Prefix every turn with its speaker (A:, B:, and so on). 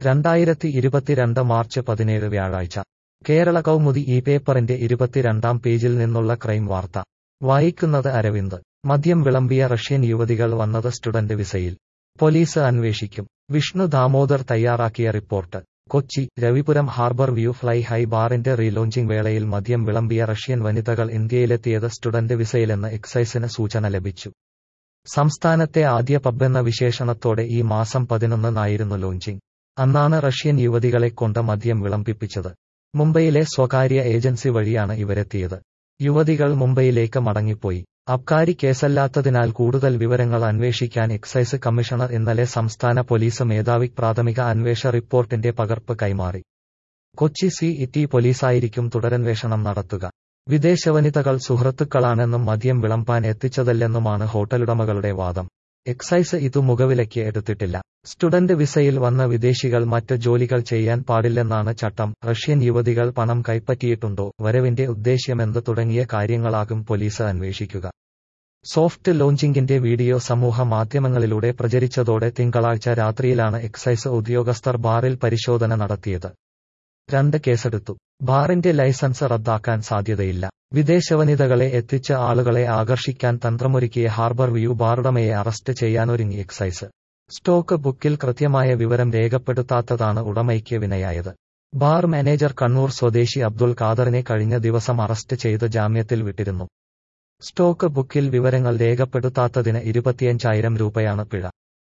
A: രണ്ടായിരത്തി ഇരുപത്തിരണ്ട് മാർച്ച് പതിനേഴ് വ്യാഴാഴ്ച കേരള കൗമുദി ഈ പേപ്പറിന്റെ ഇരുപത്തിരണ്ടാം പേജിൽ നിന്നുള്ള ക്രൈം വാർത്ത വായിക്കുന്നത് അരവിന്ദ് മദ്യം വിളമ്പിയ റഷ്യൻ യുവതികൾ വന്നത് സ്റ്റുഡന്റ് വിസയിൽ പോലീസ് അന്വേഷിക്കും വിഷ്ണു ദാമോദർ തയ്യാറാക്കിയ report Kochi Ravipuram harbour view fly high ബാറിന്റെ റീലോഞ്ചിംഗ് വേളയിൽ മദ്യം വിളമ്പിയ റഷ്യൻ വനിതകൾ ഇന്ത്യയിലെത്തിയത് സ്റ്റുഡന്റ് വിസയിലെന്ന് എക്സൈസിന് സൂചന ലഭിച്ചു സംസ്ഥാനത്തെ ആദ്യ പബ്ബെന്ന വിശേഷണത്തോടെ ഈ മാസം പതിനൊന്നിനായിരുന്നു ലോഞ്ചിംഗ് അന്നാണ് റഷ്യൻ യുവതികളെ കൊണ്ട് മദ്യം വിളമ്പിപ്പിച്ചത് മുംബൈയിലെ സ്വകാര്യ ഏജൻസി വഴിയാണ് ഇവരെത്തിയത് യുവതികൾ മുംബൈയിലേക്ക് മടങ്ങിപ്പോയി അബ്കാരി കേസല്ലാത്തതിനാൽ കൂടുതൽ വിവരങ്ങൾ അന്വേഷിക്കാൻ എക്സൈസ് കമ്മീഷണർ ഇന്നലെ സംസ്ഥാന പോലീസ് മേധാവി പ്രാഥമിക അന്വേഷ റിപ്പോർട്ടിന്റെ പകർപ്പ് കൈമാറി കൊച്ചി സി ഇറ്റി പോലീസായിരിക്കും തുടരന്വേഷണം നടത്തുക വിദേശ വനിതകൾ സുഹൃത്തുക്കളാണെന്നും മദ്യം വിളമ്പാൻ എത്തിച്ചതല്ലെന്നുമാണ് ഹോട്ടലുടമകളുടെ വാദം എക്സൈസ് ഇതു മുഖവിലയ്ക്ക് എടുത്തിട്ടില്ല സ്റ്റുഡന്റ് വിസയിൽ വന്ന വിദേശികൾ മറ്റ് ജോലികൾ ചെയ്യാൻ പാടില്ലെന്നാണ് ചട്ടം റഷ്യൻ യുവതികൾ പണം കൈപ്പറ്റിയിട്ടുണ്ടോ വരവിന്റെ ഉദ്ദേശ്യമെന്ത് തുടങ്ങിയ കാര്യങ്ങളാകും പോലീസ് അന്വേഷിക്കുക സോഫ്റ്റ് ലോഞ്ചിംഗിന്റെ വീഡിയോ സമൂഹ മാധ്യമങ്ങളിലൂടെ പ്രചരിച്ചതോടെ തിങ്കളാഴ്ച രാത്രിയിലാണ് എക്സൈസ് ഉദ്യോഗസ്ഥർ ബാറിൽ പരിശോധന നടത്തിയത് രണ്ട് കേസെടുത്തു ബാറിന്റെ ലൈസൻസ് റദ്ദാക്കാൻ സാധ്യതയില്ല വിദേശ വനിതകളെ എത്തിച്ച ആളുകളെ ആകർഷിക്കാൻ തന്ത്രമൊരുക്കിയ ഹാർബർ വ്യൂ ബാറുടമയെ അറസ്റ്റ് ചെയ്യാനൊരുങ്ങി എക്സൈസ് സ്റ്റോക്ക് ബുക്കിൽ കൃത്യമായ വിവരം രേഖപ്പെടുത്താത്തതാണ് ഉടമയ്ക്ക് വിനയായത് ബാർ മാനേജർ കണ്ണൂർ സ്വദേശി അബ്ദുൾ ഖാദറിനെ കഴിഞ്ഞ ദിവസം അറസ്റ്റ് ചെയ്ത് ജാമ്യത്തിൽ വിട്ടിരുന്നു സ്റ്റോക്ക് ബുക്കിൽ വിവരങ്ങൾ രേഖപ്പെടുത്താത്തതിന് ഇരുപത്തിയഞ്ചായിരം രൂപയാണ് പിഴ